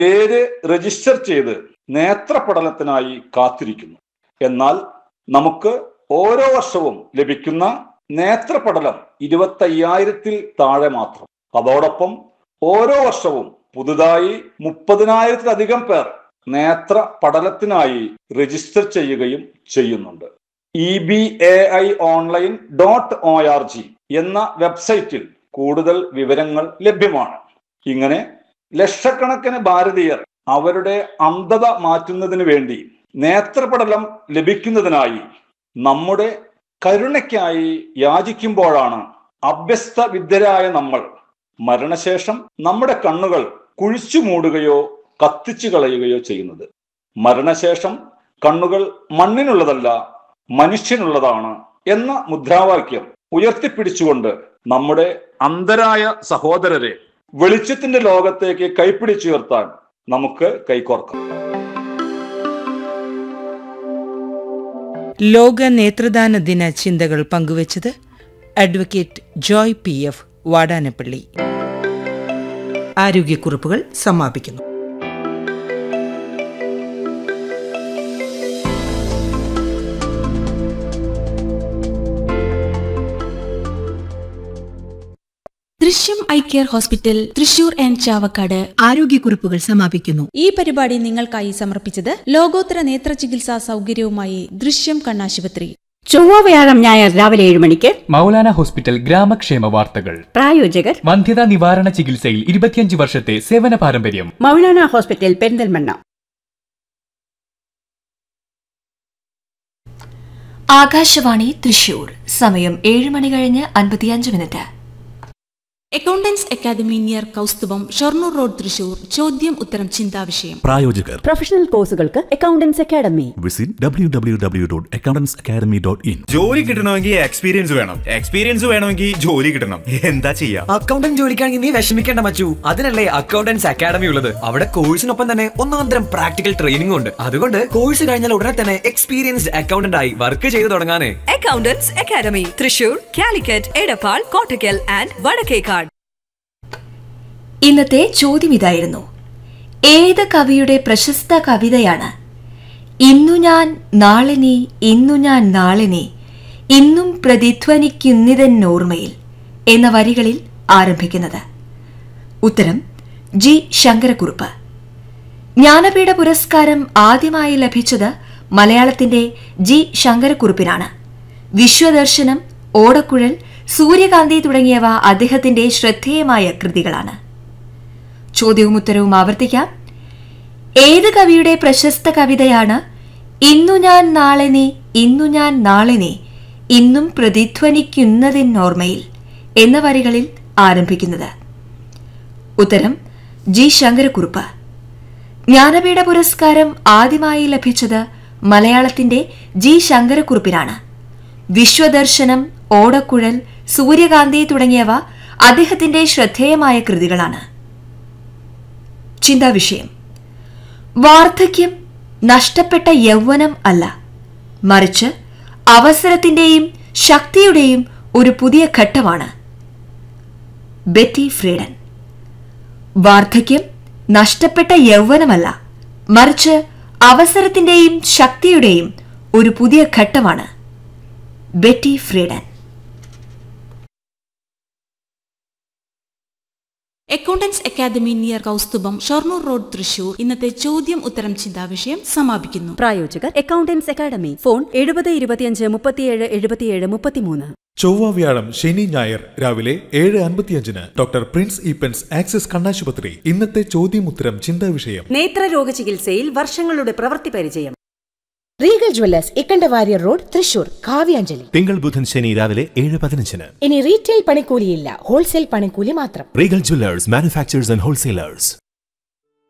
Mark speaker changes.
Speaker 1: പേര് രജിസ്റ്റർ ചെയ്ത് നേത്രപടലത്തിനായി കാത്തിരിക്കുന്നു എന്നാൽ നമുക്ക് ഓരോ വർഷവും ലഭിക്കുന്ന നേത്രപടലം ഇരുപത്തയ്യായിരത്തിൽ താഴെ മാത്രം അതോടൊപ്പം ഓരോ വർഷവും പുതുതായി മുപ്പതിനായിരത്തിലധികം പേർ നേത്ര പഠനത്തിനായി രജിസ്റ്റർ ചെയ്യുകയും ചെയ്യുന്നുണ്ട് E B A I online dot O R G എന്ന വെബ്സൈറ്റിൽ കൂടുതൽ വിവരങ്ങൾ ലഭ്യമാണ് ഇങ്ങനെ ലക്ഷക്കണക്കിന് ഭാരതീയർ അവരുടെ അന്ധത മാറ്റുന്നതിന് വേണ്ടി നേത്രപടലം ലഭിക്കുന്നതിനായി നമ്മുടെ കരുണയ്ക്കായി യാചിക്കുമ്പോഴാണ് അഭ്യസ്ത വിദ്യരായ നമ്മൾ മരണശേഷം നമ്മുടെ കണ്ണുകൾ കുഴിച്ചു മൂടുകയോ കത്തിച്ചു കളയുകയോ ചെയ്യുന്നത് മരണശേഷം കണ്ണുകൾ മണ്ണിനുള്ളതല്ല മനുഷ്യനുള്ളതാണ് എന്ന മുദ്രാവാക്യം ഉയർത്തിപ്പിടിച്ചുകൊണ്ട് നമ്മുടെ അന്ധരായ സഹോദരരെ വെളിച്ചത്തിന്റെ ലോകത്തേക്ക് കൈപ്പിടിച്ചുയർത്താൻ നമുക്ക് കൈകോർക്കാം
Speaker 2: ലോക നേത്രദാന ദിന ചിന്തകൾ പങ്കുവച്ചത് advocate Joy P F Vadanappally ആരോഗ്യക്കുറിപ്പുകൾ സമാപിക്കുന്നു
Speaker 3: Drishyam eye care hospital Thrissur and Chavakkad
Speaker 4: ആരോഗ്യക്കുറിപ്പുകൾ സമാപിക്കുന്നു
Speaker 3: ഈ പരിപാടി നിങ്ങൾക്കായി സമർപ്പിച്ചത് ലോകോത്തര നേത്ര ചികിത്സാ സൗകര്യവുമായി ദൃശ്യം കണ്ണാശുപത്രി
Speaker 4: ചൊവ്വ വ്യാഴം ഞായർ രാവിലെ ഏഴ് മണിക്ക്
Speaker 5: മൗലാന ഹോസ്പിറ്റൽ ഗ്രാമക്ഷേമ വാർത്തകൾ
Speaker 4: പ്രായോജകർ
Speaker 5: വന്ധ്യതാ നിവാരണ ചികിത്സയിൽ ഇരുപത്തിയഞ്ച് വർഷത്തെ സേവന പാരമ്പര്യം
Speaker 4: മൗലാന ഹോസ്പിറ്റൽ പെരിന്തൽമണ്ണ
Speaker 6: ആകാശവാണി തൃശൂർ സമയം ഏഴ് മണി കഴിഞ്ഞ് അൻപത്തിയഞ്ച് minute
Speaker 3: accountants academy near Kaustubham Shoranur road Thrissur ചോദ്യം ഉത്തരം ചിന്താവിഷയം
Speaker 7: പ്രായോജകർ
Speaker 4: പ്രൊഫഷണൽ കോഴ്സുകൾക്ക് accountants academy
Speaker 7: visit W W W dot accountants academy dot in
Speaker 8: ജോലി കിട്ടണമെങ്കിൽ എക്സ്പീരിയൻസ് വേണം എക്സ്പീരിയൻസ് വേണമെങ്കിൽ ജോലി കിട്ടണം എന്താ ചെയ്യാ
Speaker 9: അക്കൗണ്ടന്റ് ജോലിക്കാണെങ്കിൽ നീ വിഷമിക്കേണ്ട മച്ചു അതിനല്ലേ അക്കൗണ്ടൻസ് അക്കാദമി ഉള്ളത് അവിടെ കോഴ്സിനൊപ്പം തന്നെ ഒന്നാന്തരം പ്രാക്ടിക്കൽ ട്രെയിനിംഗ് ഉണ്ട് അതുകൊണ്ട് കോഴ്സ് കഴിഞ്ഞാൽ ഉടനെ തന്നെ എക്സ്പീരിയൻസ്ഡ് അക്കൗണ്ടന്റ് ആയി വർക്ക് ചെയ്തു തുടങ്ങാനേ
Speaker 10: accountants academy Thrissur Calicut Edappal Kottakkal and Vadakkekad
Speaker 6: ഇന്നത്തെ ചോദ്യം ഇതായിരുന്നു ഏത് കവിയുടെ പ്രശസ്ത കവിതയാണ് ഇന്നു ഞാൻ നാളെ നീ ഇന്നു ഞാൻ നാളെ നീ ഇന്നും പ്രതിധ്വനിക്കുന്നിതെന്നോർമ്മയിൽ എന്ന വരികളിൽ ആരംഭിക്കുന്നത് ഉത്തരം ജി ശങ്കരക്കുറുപ്പ് ജ്ഞാനപീഠ പുരസ്കാരം ആദ്യമായി ലഭിച്ചത് മലയാളത്തിന്റെ ജി ശങ്കരക്കുറുപ്പിനാണ് വിശ്വദർശനം ഓടക്കുഴൽ സൂര്യകാന്തി തുടങ്ങിയവ അദ്ദേഹത്തിന്റെ ശ്രദ്ധേയമായ കൃതികളാണ് ചോദ്യവും ഉത്തരവും ആവർത്തിക്കാം ഏത് കവിയുടെ പ്രശസ്ത കവിതയാണ് ഇന്നു ഞാൻ നാളെ നീ ഇന്നു ഞാൻ നാളെ നീ ഇന്നും പ്രതിധ്വനിക്കുന്നതിനോർമ്മയിൽ എന്ന വരികളിൽ ആരംഭിക്കുന്നത് ഉത്തരം ജി ശങ്കരക്കുറുപ്പ് ജ്ഞാനപീഠ പുരസ്കാരം ആദ്യമായി ലഭിച്ചത് മലയാളത്തിന്റെ ജി ശങ്കരക്കുറുപ്പിനാണ് വിശ്വദർശനം ഓടക്കുഴൽ സൂര്യകാന്തി തുടങ്ങിയവ അദ്ദേഹത്തിന്റെ ശ്രദ്ധേയമായ കൃതികളാണ് ചിന്താവിഷയം വാർദ്ധക്യം നഷ്ടപ്പെട്ട യൗവനം അല്ല മറിച്ച് അവസരത്തിന്റെയും ശക്തിയുടെയും ഒരു പുതിയ ഘട്ടമാണ് ബെറ്റി ഫ്രീഡൻ വാർദ്ധക്യം നഷ്ടപ്പെട്ട യൗവനമല്ല മറിച്ച് അവസരത്തിന്റെയും ശക്തിയുടെയും ഒരു പുതിയ ഘട്ടമാണ് Betty Friedan
Speaker 3: accountants academy near Kaustubham Shoranur road Thrissur ഇന്നത്തെ ചോദ്യം ഉത്തരം ചിന്താവിഷയം സമാപിക്കുന്നു
Speaker 4: പ്രായോജകർ അക്കൗണ്ടൻസ് അക്കാദമി ഫോൺ എഴുപത് ഇരുപത്തിയഞ്ച് മുപ്പത്തിയേഴ് എഴുപത്തിയേഴ് മുപ്പത്തിമൂന്ന്
Speaker 11: ചൊവ്വ വ്യാഴം ശനി ഞായർ രാവിലെ ഏഴ് അൻപത്തിയഞ്ചിന് ഡോക്ടർ പ്രിൻസ് ഈപ്പൻസ് ആക്സിസ് കണ്ണാശുപത്രി ഇന്നത്തെ ചോദ്യമുത്തരം ചിന്താ വിഷയം
Speaker 4: നേത്രരോഗ ചികിത്സയിൽ വർഷങ്ങളുടെ പ്രവൃത്തി പരിചയം
Speaker 12: Regal jewellers Ikkanda Warrier road Thrissur Kavyanjali
Speaker 7: തിങ്കൾ ബുധൻ ശനി രാവിലെ ഏഴ് പതിനഞ്ചിന്
Speaker 12: ഇനി റീറ്റെയിൽ പണിക്കൂലിയില്ല ഹോൾസെയിൽ പണിക്കൂലി മാത്രം
Speaker 7: Regal jewellers manufacturers and wholesalers